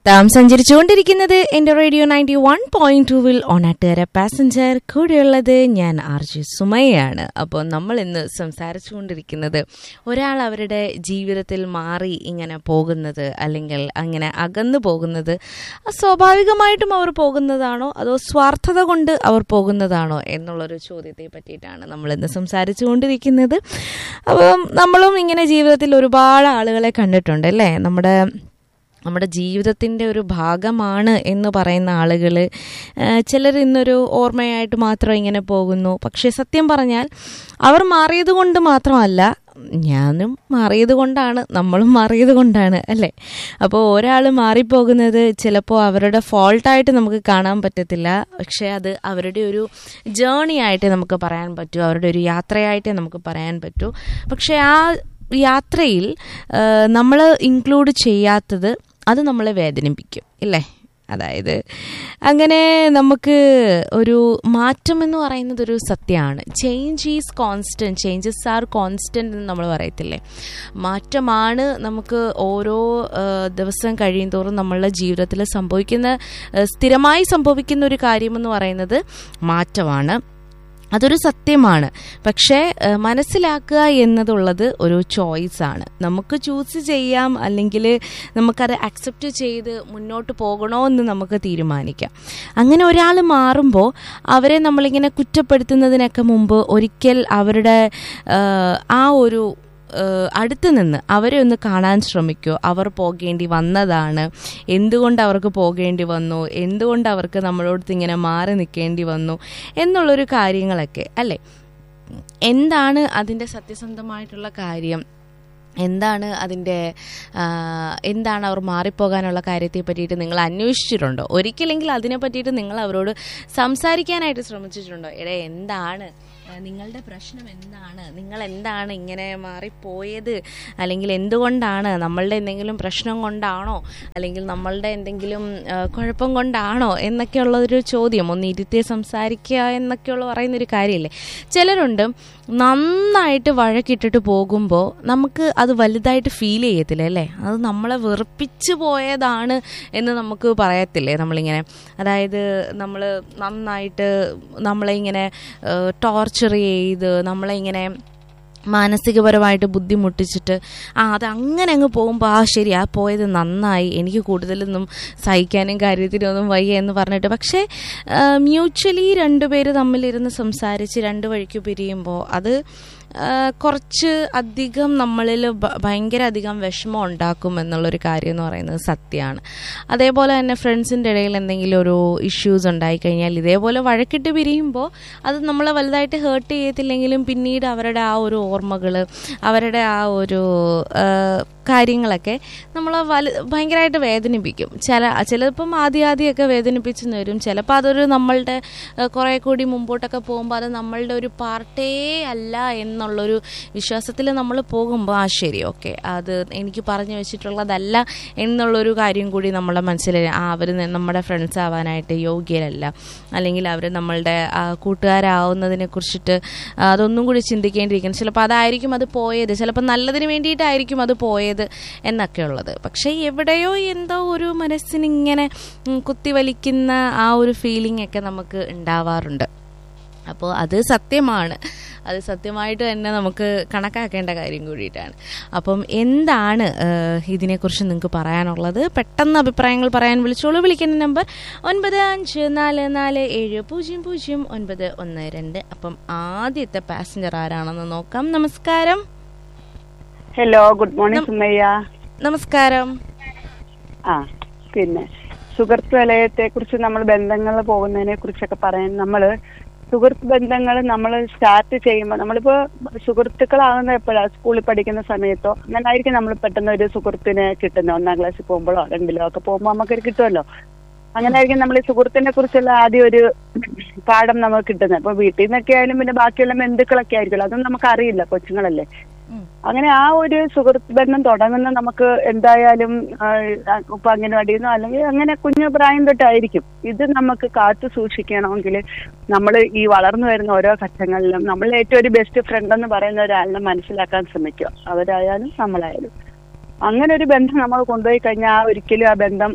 താം സഞ്ചരിച്ചുകൊണ്ടിരിക്കുന്നത് എന്റെ radio ninety one point ടൂവിൽ ഓണാട്ടുകര പാസഞ്ചർ കൂടെയുള്ളത് ഞാൻ ആർ ജി സുമയാണ് അപ്പോൾ നമ്മൾ ഇന്ന് സംസാരിച്ചുകൊണ്ടിരിക്കുന്നത് ഒരാൾ അവരുടെ ജീവിതത്തിൽ മാറി ഇങ്ങനെ പോകുന്നത് അല്ലെങ്കിൽ അങ്ങനെ അകന്നു പോകുന്നത് സ്വാഭാവികമായിട്ടും അവർ പോകുന്നതാണോ അതോ സ്വാർത്ഥത കൊണ്ട് അവർ പോകുന്നതാണോ എന്നുള്ളൊരു ചോദ്യത്തെ പറ്റിയിട്ടാണ് നമ്മൾ ഇന്ന് സംസാരിച്ചുകൊണ്ടിരിക്കുന്നത് അപ്പം നമ്മളും ഇങ്ങനെ ജീവിതത്തിൽ ഒരുപാട് ആളുകളെ കണ്ടിട്ടുണ്ട് അല്ലേ നമ്മുടെ നമ്മുടെ ജീവിതത്തിൻ്റെ ഒരു ഭാഗമാണ് എന്ന് പറയുന്ന ആളുകൾ ചിലർ ഇന്നൊരു ഓർമ്മയായിട്ട് മാത്രം ഇങ്ങനെ പോകുന്നു പക്ഷേ സത്യം പറഞ്ഞാൽ അവർ മാറിയത് കൊണ്ട് മാത്രമല്ല ഞാനും മാറിയത് കൊണ്ടാണ് നമ്മളും മാറിയത് കൊണ്ടാണ് അല്ലേ അപ്പോൾ ഒരാൾ മാറിപ്പോകുന്നത് ചിലപ്പോൾ അവരുടെ ഫോൾട്ടായിട്ട് നമുക്ക് കാണാൻ പറ്റത്തില്ല പക്ഷേ അത് അവരുടെ ഒരു ജേണി ആയിട്ടേ നമുക്ക് പറയാൻ പറ്റൂ അവരുടെ ഒരു യാത്രയായിട്ടേ നമുക്ക് പറയാൻ പറ്റൂ പക്ഷേ ആ യാത്രയിൽ നമ്മൾ ഇൻക്ലൂഡ് ചെയ്യാത്തത് അത് നമ്മളെ വേദനിപ്പിക്കും ഇല്ലേ അതായത് അങ്ങനെ നമുക്ക് ഒരു മാറ്റം എന്ന് പറയുന്നത് ഒരു സത്യമാണ് change is constant changes are constant എന്ന് നമ്മൾ പറയത്തില്ലേ മാറ്റമാണ് നമുക്ക് ഓരോ ദിവസം കഴിയും തോറും നമ്മളുടെ ജീവിതത്തിൽ സംഭവിക്കുന്ന സ്ഥിരമായി സംഭവിക്കുന്ന ഒരു കാര്യമെന്ന് പറയുന്നത് മാറ്റമാണ് അതൊരു സത്യമാണ് പക്ഷേ മനസ്സിലാക്കുക എന്നതുള്ളത് ഒരു ചോയ്സാണ് നമുക്ക് ചൂസ് ചെയ്യാം അല്ലെങ്കിൽ നമുക്കത് അക്സെപ്റ്റ് ചെയ്ത് മുന്നോട്ട് പോകണോ എന്ന് നമുക്ക് തീരുമാനിക്കാം അങ്ങനെ ഒരാൾ മാറുമ്പോൾ അവരെ നമ്മളിങ്ങനെ കുറ്റപ്പെടുത്തുന്നതിനൊക്കെ മുമ്പ് ഒരിക്കൽ അവരുടെ ആ ഒരു അടുത്ത് നിന്ന് അവരെ ഒന്ന് കാണാൻ ശ്രമിക്കുമോ അവർ പോകേണ്ടി വന്നതാണ് എന്തുകൊണ്ട് അവർക്ക് പോകേണ്ടി വന്നു എന്തുകൊണ്ട് അവർക്ക് നമ്മളോടത്ത് ഇങ്ങനെ മാറി നിൽക്കേണ്ടി വന്നു എന്നുള്ളൊരു കാര്യങ്ങളൊക്കെ അല്ലേ എന്താണ് അതിൻ്റെ സത്യസന്ധമായിട്ടുള്ള കാര്യം എന്താണ് അതിൻ്റെ എന്താണ് അവർ മാറിപ്പോകാനുള്ള കാര്യത്തെ പറ്റിയിട്ട് നിങ്ങൾ അന്വേഷിച്ചിട്ടുണ്ടോ ഒരിക്കലെങ്കിൽ അതിനെ പറ്റിയിട്ട് നിങ്ങൾ അവരോട് സംസാരിക്കാനായിട്ട് ശ്രമിച്ചിട്ടുണ്ടോ എടേ എന്താണ് നിങ്ങളുടെ പ്രശ്നം എന്താണ് നിങ്ങൾ എന്താണ് ഇങ്ങനെ മാറിപ്പോയത് അല്ലെങ്കിൽ എന്തുകൊണ്ടാണ് നമ്മളുടെ എന്തെങ്കിലും പ്രശ്നം കൊണ്ടാണോ അല്ലെങ്കിൽ നമ്മളുടെ എന്തെങ്കിലും കുഴപ്പം കൊണ്ടാണോ എന്നൊക്കെയുള്ളൊരു ചോദ്യം ഒന്ന് ഇരുത്തി സംസാരിക്കുക എന്നൊക്കെയുള്ള പറയുന്നൊരു കാര്യമില്ലേ ചിലരുണ്ട് നന്നായിട്ട് വഴക്കിട്ടിട്ട് പോകുമ്പോൾ നമുക്ക് അത് വലുതായിട്ട് ഫീൽ ചെയ്യത്തില്ല അല്ലേ അത് നമ്മളെ വെറുപ്പിച്ച് പോയതാണ് എന്ന് നമുക്ക് പറയത്തില്ലേ നമ്മളിങ്ങനെ അതായത് നമ്മൾ നന്നായിട്ട് നമ്മളെ ഇങ്ങനെ ടോർച്ചർ ചെയ്ത് നമ്മളെ ഇങ്ങനെ മാനസികപരമായിട്ട് ബുദ്ധിമുട്ടിച്ചിട്ട് ആ അത് അങ്ങനെ അങ്ങ് പോകുമ്പോൾ ആ ശരി ആ പോയത് നന്നായി എനിക്ക് കൂടുതലൊന്നും സഹിക്കാനും കാര്യത്തിനൊന്നും വയ്യ എന്ന് പറഞ്ഞിട്ട് പക്ഷേ മ്യൂച്വലി രണ്ടുപേര് തമ്മിലിരുന്ന് സംസാരിച്ച് രണ്ട് വഴിക്ക് പിരിയുമ്പോൾ അത് കുറച്ച് അധികം നമ്മളിൽ ഭയങ്കര അധികം വിഷമം ഉണ്ടാക്കും എന്നുള്ളൊരു കാര്യം എന്ന് പറയുന്നത് സത്യമാണ് അതേപോലെ തന്നെ ഫ്രണ്ട്സിൻ്റെ ഇടയിൽ എന്തെങ്കിലും ഒരു ഇഷ്യൂസ് ഉണ്ടായിക്കഴിഞ്ഞാൽ ഇതേപോലെ വഴക്കിട്ട് പിരിയുമ്പോൾ അത് നമ്മളെ വലുതായിട്ട് ഹേർട്ട് ചെയ്യത്തില്ലെങ്കിലും പിന്നീട് അവരുടെ ആ ഒരു ഓർമ്മകൾ അവരുടെ ആ ഒരു കാര്യങ്ങളൊക്കെ നമ്മളെ വലു ഭയങ്കരമായിട്ട് വേദനിപ്പിക്കും ചില ചിലപ്പം ആദ്യം ആദ്യമൊക്കെ വേദനിപ്പിച്ചെന്ന് വരും ചിലപ്പോൾ അതൊരു നമ്മളുടെ കുറേ കൂടി മുമ്പോട്ടൊക്കെ പോകുമ്പോൾ അത് നമ്മളുടെ ഒരു പാർട്ടേ അല്ല എന്നുള്ളൊരു വിശ്വാസത്തിൽ നമ്മൾ പോകുമ്പോൾ ആ ശരി ഓക്കെ അത് എനിക്ക് പറഞ്ഞു വെച്ചിട്ടുള്ളതല്ല എന്നുള്ളൊരു കാര്യം കൂടി നമ്മളെ മനസ്സിൽ ആ അവർ നമ്മുടെ ഫ്രണ്ട്സ് ആവാനായിട്ട് യോഗ്യരല്ല അല്ലെങ്കിൽ അവർ നമ്മളുടെ കൂട്ടുകാരാവുന്നതിനെ കുറിച്ചിട്ട് അതൊന്നും കൂടി ചിന്തിക്കേണ്ടിയിരിക്കണം ചിലപ്പോൾ അതായിരിക്കും അത് പോയത് ചിലപ്പോൾ നല്ലതിന് വേണ്ടിയിട്ടായിരിക്കും അത് പോയത് എന്നൊക്കെ ഉള്ളത് പക്ഷേ എവിടെയോ എന്തോ ഒരു മനസ്സിനിങ്ങനെ കുത്തിവലിക്കുന്ന ആ ഒരു ഫീലിംഗ് ഒക്കെ നമുക്ക് ഉണ്ടാവാറുണ്ട് അപ്പോൾ അത് സത്യമാണ് അത് സത്യമായിട്ട് തന്നെ നമുക്ക് കണക്കാക്കേണ്ട കാര്യം കൂടിയിട്ടാണ് അപ്പം എന്താണ് ഇതിനെക്കുറിച്ച് നിങ്ങൾക്ക് പറയാനുള്ളത് പെട്ടെന്ന് അഭിപ്രായങ്ങൾ പറയാൻ വിളിച്ചോളൂ വിളിക്കുന്ന നമ്പർ ഒൻപത് അഞ്ച് നാല് നാല് ഏഴ് പൂജ്യം പൂജ്യം ഒൻപത് ഒന്ന് രണ്ട് അപ്പം ആദ്യത്തെ പാസഞ്ചർ ആരാണെന്ന് നോക്കാം നമസ്കാരം ഹലോ ഗുഡ് മോർണിംഗ് സുമയ്യ നമസ്കാരം ആ പിന്നെ സുഹൃത്ത് വലയത്തെ കുറിച്ച് നമ്മൾ ബന്ധങ്ങൾ പോകുന്നതിനെ കുറിച്ചൊക്കെ പറയാൻ നമ്മള് സുഹൃത്ത് ബന്ധങ്ങൾ നമ്മൾ സ്റ്റാർട്ട് ചെയ്യുമ്പോൾ നമ്മളിപ്പോ സുഹൃത്തുക്കളാകുന്ന എപ്പോഴാണ് സ്കൂളിൽ പഠിക്കുന്ന സമയത്തോ അങ്ങനെ ആയിരിക്കും നമ്മൾ പെട്ടെന്ന് ഒരു സുഹൃത്തിനെ കിട്ടുന്നത് ഒന്നാം ക്ലാസ്സിൽ പോകുമ്പോഴോ രണ്ടിലോ ഒക്കെ പോകുമ്പോൾ നമുക്കൊരു കിട്ടുമല്ലോ അങ്ങനെ ആയിരിക്കും നമ്മൾ ഈ സുഹൃത്തിനെ കുറിച്ചുള്ള ആദ്യം ഒരു പാഠം നമുക്ക് കിട്ടുന്നത് ഇപ്പൊ വീട്ടിൽ നിന്നൊക്കെ ആയാലും പിന്നെ ബാക്കിയുള്ള ബന്ധുക്കളൊക്കെ ആയിരിക്കുമല്ലോ അതൊന്നും നമുക്ക് അറിയില്ല കൊച്ചുങ്ങളല്ലേ അങ്ങനെ ആ ഒരു സുഹൃത്ത് ബന്ധം തുടങ്ങുന്ന നമുക്ക് എന്തായാലും ഇപ്പൊ അംഗനവാടിയെന്നോ അല്ലെങ്കിൽ അങ്ങനെ കുഞ്ഞു പ്രായം തൊട്ടായിരിക്കും ഇത് നമുക്ക് കാത്തു സൂക്ഷിക്കണമെങ്കിൽ നമ്മൾ ഈ വളർന്നു വരുന്ന ഓരോ ഘട്ടങ്ങളിലും നമ്മൾ ഏറ്റവും ഒരു ബെസ്റ്റ് ഫ്രണ്ട് എന്ന് പറയുന്ന ഒരാളിനെ മനസ്സിലാക്കാൻ ശ്രമിക്കുക അവരായാലും നമ്മളായാലും അങ്ങനെ ഒരു ബന്ധം നമ്മൾ കൊണ്ടുപോയി കഴിഞ്ഞാൽ ഒരിക്കലും ആ ബന്ധം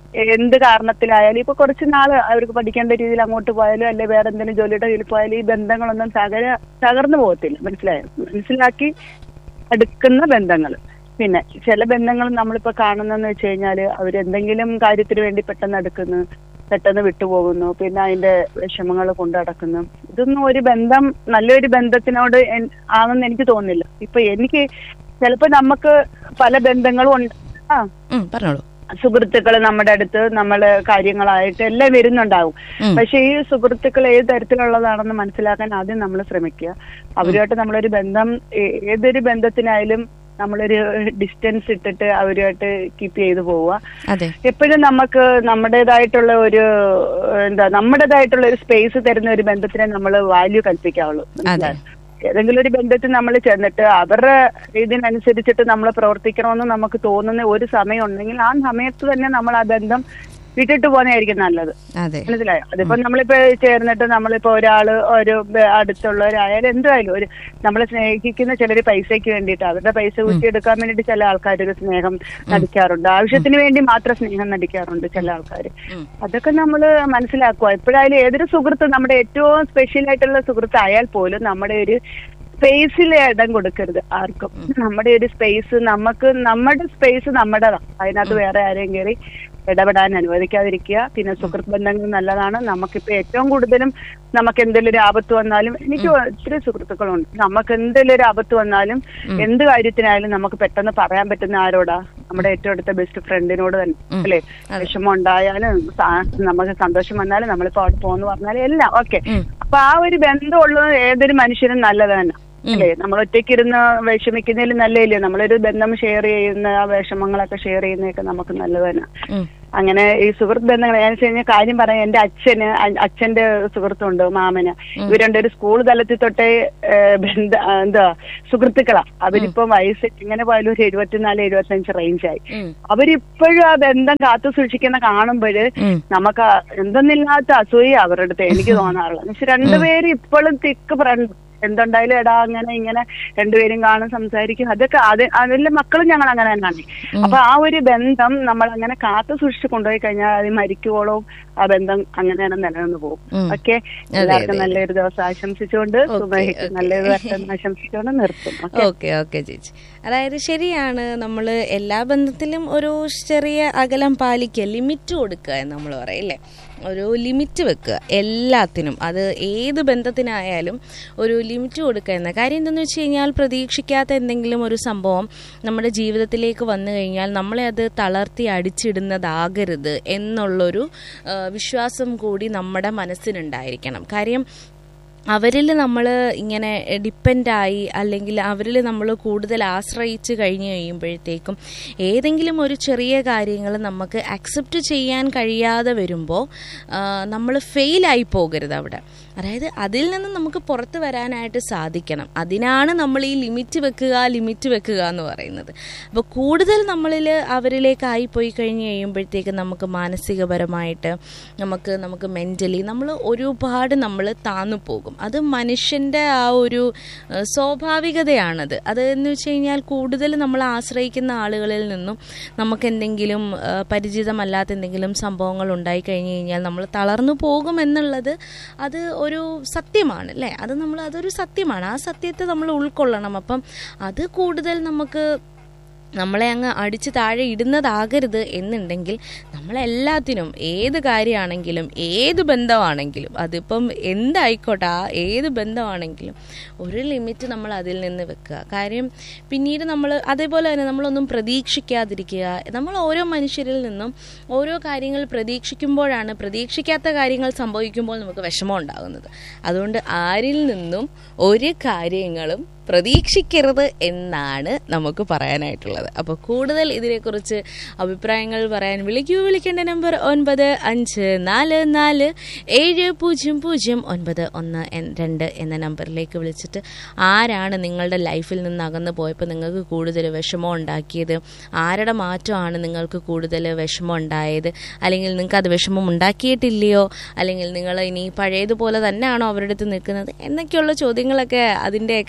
എന്ത് കാരണത്തിലായാലും ഇപ്പൊ കുറച്ച് നാള് അവർക്ക് പഠിക്കേണ്ട രീതിയിൽ അങ്ങോട്ട് പോയാലും അല്ലെ വേറെ എന്തെങ്കിലും ജോലിയുടെ കയ്യിൽ പോയാലും ഈ ബന്ധങ്ങളൊന്നും തകര തകർന്നു പോകത്തില്ല മനസ്സിലായോ മനസ്സിലാക്കി അടുക്കുന്ന ബന്ധങ്ങൾ പിന്നെ ചില ബന്ധങ്ങൾ നമ്മളിപ്പോ കാണുന്നെന്ന് വെച്ച് കഴിഞ്ഞാല് അവരെന്തെങ്കിലും കാര്യത്തിന് വേണ്ടി പെട്ടെന്ന് അടുക്കുന്നു പെട്ടെന്ന് വിട്ടുപോകുന്നു പിന്നെ അതിന്റെ വിഷമങ്ങൾ കൊണ്ടു നടക്കുന്നു ഇതൊന്നും ഒരു ബന്ധം നല്ലൊരു ബന്ധത്തിനോട് എൻ- ആണെന്ന് എനിക്ക് തോന്നുന്നില്ല ഇപ്പൊ എനിക്ക് ചിലപ്പോ നമുക്ക് പല ബന്ധങ്ങളും ഉണ്ട് ആ ഉം, പറഞ്ഞോളൂ സുഹൃത്തുക്കൾ നമ്മുടെ അടുത്ത് നമ്മള് കാര്യങ്ങളായിട്ട് എല്ലാം വരുന്നുണ്ടാവും ഉം. പക്ഷെ ഈ സുഹൃത്തുക്കൾ ഏത് തരത്തിലുള്ളതാണെന്ന് മനസ്സിലാക്കാൻ ആദ്യം നമ്മൾ ശ്രമിക്കുക അവരുമായിട്ട് നമ്മളൊരു ബന്ധം ഏ- ഏതൊരു ബന്ധത്തിനായാലും നമ്മളൊരു ഡിസ്റ്റൻസ് ഇട്ടിട്ട് അവരുമായിട്ട് കീപ്പ് ചെയ്തു പോവുക അതെ എപ്പോഴും നമുക്ക് നമ്മുടേതായിട്ടുള്ള ഒരു എന്താ നമ്മുടേതായിട്ടുള്ള ഒരു സ്പേസ് തരുന്ന ഒരു ബന്ധത്തിനെ നമ്മൾ വാല്യൂ കൽപ്പിക്കാവുള്ളൂ മനസ്സിലായോ? ഏതെങ്കിലും ഒരു ബന്ധത്തിൽ നമ്മൾ ചെന്നിട്ട് അവരുടെ ഇതിനനുസരിച്ചിട്ട് നമ്മൾ പ്രവർത്തിക്കണമെന്ന് നമുക്ക് തോന്നുന്ന ഒരു സമയം ഉണ്ടെങ്കിൽ ആ സമയത്ത് തന്നെ നമ്മൾ ആ ബന്ധം വിട്ടിട്ട് പോകുന്നതായിരിക്കും നല്ലത് അതെ മനസ്സിലായോ അതിപ്പോ നമ്മളിപ്പോ ചേർന്നിട്ട് നമ്മളിപ്പോ ഒരാള് ഒരു ബ- അടുത്തുള്ളവരായാലും എന്തായാലും ഒരു നമ്മളെ സ്നേഹിക്കുന്ന ചിലര് പൈസയ്ക്ക് വേണ്ടിയിട്ട് അവരുടെ പൈസ ഊറ്റിയെടുക്കാൻ വേണ്ടിയിട്ട് ചില ആൾക്കാർ ഒരു സ്നേഹം നടിക്കാറുണ്ട് ആവശ്യത്തിന് വേണ്ടി മാത്രം സ്നേഹം നടിക്കാറുണ്ട് ചില ആൾക്കാർ ഉം. അതൊക്കെ നമ്മൾ മനസ്സിലാക്കുക എപ്പോഴായാലും ഏതൊരു സുഹൃത്ത് നമ്മുടെ ഏറ്റവും സ്പെഷ്യൽ ആയിട്ടുള്ള സുഹൃത്ത് ആയാൽ പോലും നമ്മുടെ ഒരു സ്പേസിൽ ഇടം കൊടുക്കരുത് ആർക്കും നമ്മുടെ ഒരു സ്പേസ് നമുക്ക് നമ്മുടെ സ്പേസ് നമ്മുടേതാണ് അതിനകത്ത് വേറെ ആരെയും കയറി ഇടപെടാൻ അനുവദിക്കാതിരിക്കുക പിന്നെ സുഹൃത്ത് ബന്ധങ്ങൾ നല്ലതാണ് നമുക്കിപ്പോ ഏറ്റവും കൂടുതലും നമുക്ക് എന്തെങ്കിലും ഒരു ആപത്ത് വന്നാലും എനിക്ക് ഒത്തിരി സുഹൃത്തുക്കളുണ്ട് നമുക്ക് എന്തെങ്കിലും ഒരു ആപത്ത് വന്നാലും എന്ത് കാര്യത്തിനായാലും നമുക്ക് പെട്ടെന്ന് പറയാൻ പറ്റുന്ന ആരോടാ നമ്മുടെ ഏറ്റവും അടുത്ത ബെസ്റ്റ് ഫ്രണ്ടിനോട് തന്നെ അല്ലേ വിഷമം ഉണ്ടായാലും സാ- നമുക്ക് സന്തോഷം വന്നാലും നമ്മളിപ്പോ അവിടെ പോന്ന് പറഞ്ഞാലും എല്ലാം ഓക്കെ ഉം. അപ്പൊ ആ ഒരു ബന്ധമുള്ളത് ഏതൊരു മനുഷ്യനും നല്ലത് തന്നെ അല്ലേ നമ്മൾ ഒറ്റയ്ക്ക് ഇരുന്ന് വിഷമിക്കുന്നതിൽ നല്ലതില്ലേ നമ്മളൊരു ബന്ധം ഷെയർ ചെയ്യുന്ന ആ വിഷമങ്ങളൊക്കെ ഷെയർ ചെയ്യുന്നതൊക്കെ നമുക്ക് നല്ലത് തന്നെ ഉം. അങ്ങനെ ഈ സുഹൃത്ത് ബന്ധങ്ങൾ ഞാൻ വെച്ച് കഴിഞ്ഞാൽ കാര്യം പറയാം എന്റെ അച്ഛന് അ- അച്ഛന്റെ സുഹൃത്തുണ്ട് മാമന് ഇവർ രണ്ടൊരു സ്കൂൾ തലത്തിൽ തൊട്ടേ ഏഹ്, ബന്ധ ആ, എന്താ സുഹൃത്തുക്കളാ അവരിപ്പം വയസ്സ് എങ്ങനെ പോയാലും ഒരു എഴുപത്തിനാല് എഴുപത്തഞ്ച് റേഞ്ചായി ഉം. അവരിപ്പോഴും ആ ബന്ധം കാത്തു സൂക്ഷിക്കുന്ന കാണുമ്പോഴ് ഉം. നമുക്ക് ആ എന്തെന്നില്ലാത്ത അസൂയ അവരുടെ അടുത്ത് എനിക്ക് തോന്നാറുള്ളത് പക്ഷെ രണ്ടുപേരും ഇപ്പോഴും തിക്ക് ഫ്രണ്ട് എന്തുണ്ടായാലും എടാ അങ്ങനെ ഇങ്ങനെ രണ്ടുപേരും കാണും സംസാരിക്കും അതൊക്കെ അത് അതിലെ മക്കളും ഞങ്ങൾ അങ്ങനെ തന്നെയാണ് അപ്പൊ ആ ഒരു ബന്ധം നമ്മൾ അങ്ങനെ കാത്തു സൂക്ഷിച്ച് കൊണ്ടുപോയി കഴിഞ്ഞാൽ അത് മരിക്കുവോളവും ആ ബന്ധം അങ്ങനെ തന്നെ നിലനിന്ന് പോകും ഉം. ഓക്കെ അതെ, എല്ലാവർക്കും അതെ. നല്ലൊരു ദിവസം ആശംസിച്ചുകൊണ്ട് Okay, സുബഹിക്ക് okay. നല്ലൊരു ദിവസം ആശംസിച്ചുകൊണ്ട് നിർത്തും ഓക്കെ ഓക്കെ ഓക്കെ ചേച്ചി അതായത് ശരിയാണ് നമ്മൾ എല്ലാ ബന്ധത്തിലും ഒരു ചെറിയ അകലം പാലിക്കുക ലിമിറ്റ് കൊടുക്കുക എന്ന് നമ്മൾ പറയില്ലേ ഒരു ലിമിറ്റ് വെക്കുക എല്ലാത്തിനും അത് ഏത് ബന്ധത്തിനായാലും ഒരു ലിമിറ്റ് കൊടുക്കുക എന്ന കാര്യം എന്തെന്ന് വെച്ച് കഴിഞ്ഞാൽ പ്രതീക്ഷിക്കാത്ത എന്തെങ്കിലും ഒരു സംഭവം നമ്മുടെ ജീവിതത്തിലേക്ക് വന്നു കഴിഞ്ഞാൽ നമ്മളെ അത് തളർത്തി അടിച്ചിടുന്നതാകരുത് എന്നുള്ളൊരു ആ, വിശ്വാസം കൂടി നമ്മുടെ മനസ്സിനുണ്ടായിരിക്കണം കാര്യം അവരിൽ നമ്മൾ ഇങ്ങനെ ഡിപ്പെൻഡായി അല്ലെങ്കിൽ അവരിൽ നമ്മൾ കൂടുതൽ ആശ്രയിച്ച് കഴിഞ്ഞ് കഴിയുമ്പോഴത്തേക്കും ഏതെങ്കിലും ഒരു ചെറിയ കാര്യങ്ങൾ നമുക്ക് അക്സെപ്റ്റ് ചെയ്യാൻ കഴിയാതെ വരുമ്പോൾ നമ്മൾ ഫെയിലായി പോകരുത് അവിടെ അതായത് അതിൽ നിന്ന് നമുക്ക് പുറത്ത് വരാനായിട്ട് സാധിക്കണം അതിനാണ് നമ്മൾ ഈ ലിമിറ്റ് വെക്കുക ലിമിറ്റ് വെക്കുക എന്ന് പറയുന്നത് അപ്പോൾ കൂടുതൽ നമ്മളിൽ അവരിലേക്കായി പോയി കഴിഞ്ഞ് കഴിയുമ്പോഴത്തേക്ക് നമുക്ക് മാനസികപരമായിട്ട് നമുക്ക് നമുക്ക് മെൻ്റലി നമ്മൾ ഒരുപാട് നമ്മൾ താന്നു പോകും അത് മനുഷ്യൻ്റെ ആ ഒരു ഏഹ്, സ്വാഭാവികതയാണത് അത് എന്ന് വെച്ച് കഴിഞ്ഞാൽ കൂടുതൽ നമ്മൾ ആശ്രയിക്കുന്ന ആളുകളിൽ നിന്നും നമുക്ക് എന്തെങ്കിലും ഏഹ്, പരിചിതമല്ലാത്ത എന്തെങ്കിലും സംഭവങ്ങൾ ഉണ്ടായി കഴിഞ്ഞ് കഴിഞ്ഞാൽ നമ്മൾ തളർന്നു പോകും എന്നുള്ളത് അത് ഒരു സത്യമാണ് അല്ലേ അത് നമ്മൾ അതൊരു സത്യമാണ് ആ സത്യത്തെ നമ്മൾ ഉൾക്കൊള്ളണം അപ്പം അത് കൂടുതൽ നമുക്ക് നമ്മളെ അങ്ങ് അടിച്ച് താഴെ ഇടുന്നതാകരുത് എന്നുണ്ടെങ്കിൽ നമ്മളെല്ലാത്തിനും ഏത് കാര്യമാണെങ്കിലും ഏത് ബന്ധമാണെങ്കിലും അതിപ്പം എന്തായിക്കോട്ടെ ആ ഏത് ബന്ധമാണെങ്കിലും ഒരു ലിമിറ്റ് നമ്മൾ അതിൽ നിന്ന് വെക്കുക കാര്യം പിന്നീട് നമ്മൾ അതേപോലെ തന്നെ നമ്മളൊന്നും പ്രതീക്ഷിക്കാതിരിക്കുക നമ്മൾ ഓരോ മനുഷ്യരിൽ നിന്നും ഓരോ കാര്യങ്ങൾ പ്രതീക്ഷിക്കുമ്പോഴാണ് പ്രതീക്ഷിക്കാത്ത കാര്യങ്ങൾ സംഭവിക്കുമ്പോൾ നമുക്ക് വിഷമം ഉണ്ടാകുന്നത് അതുകൊണ്ട് ആരിൽ നിന്നും ഒരു കാര്യങ്ങളും പ്രതീക്ഷിക്കരുത് എന്നാണ് നമുക്ക് പറയാനായിട്ടുള്ളത് അപ്പോൾ കൂടുതൽ ഇതിനെക്കുറിച്ച് അഭിപ്രായങ്ങൾ പറയാൻ വിളിക്കൂ വിളിക്കേണ്ട നമ്പർ ഒൻപത് അഞ്ച് നാല് നാല് ഏഴ് പൂജ്യം പൂജ്യം ഒൻപത് ഒന്ന് എൻ- രണ്ട് എന്ന നമ്പറിലേക്ക് വിളിച്ചിട്ട് ആരാണ് നിങ്ങളുടെ ലൈഫിൽ നിന്ന് അകന്നു പോയപ്പോൾ നിങ്ങൾക്ക് കൂടുതൽ വിഷമം ഉണ്ടാക്കിയത് ആരുടെ മാറ്റമാണ് നിങ്ങൾക്ക് കൂടുതൽ വിഷമം ഉണ്ടായത് അല്ലെങ്കിൽ നിങ്ങൾക്ക് അത് വിഷമം ഉണ്ടാക്കിയിട്ടില്ലയോ അല്ലെങ്കിൽ നിങ്ങൾ ഇനി പഴയതുപോലെ തന്നെയാണോ അവരുടെ അടുത്ത് നിൽക്കുന്നത് എന്നൊക്കെയുള്ള ചോദ്യങ്ങളൊക്കെ അതിൻ്റെയൊക്കെ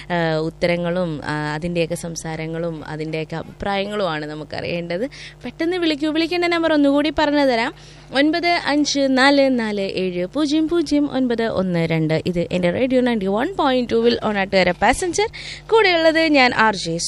ആ, ഉത്തരങ്ങളും ആ, അതിൻ്റെയൊക്കെ സംസാരങ്ങളും അതിൻ്റെയൊക്കെ അഭിപ്രായങ്ങളുമാണ് നമുക്കറിയേണ്ടത് പെട്ടെന്ന് വിളിക്കൂ വിളിക്കേണ്ട നമ്പർ ഒന്നുകൂടി പറഞ്ഞു തരാം ഒൻപത് അഞ്ച് നാല് നാല് ഏഴ് പൂജ്യം പൂജ്യം ഒൻപത് ഒന്ന് രണ്ട് ഇത് എൻ്റെ റേഡിയോ നയൻറ്റി വൺ പോയിന്റ് ടൂവിൽ ഓണാട്ടുകാര പാസഞ്ചർ കൂടെയുള്ളത് ഞാൻ ആർ ജെ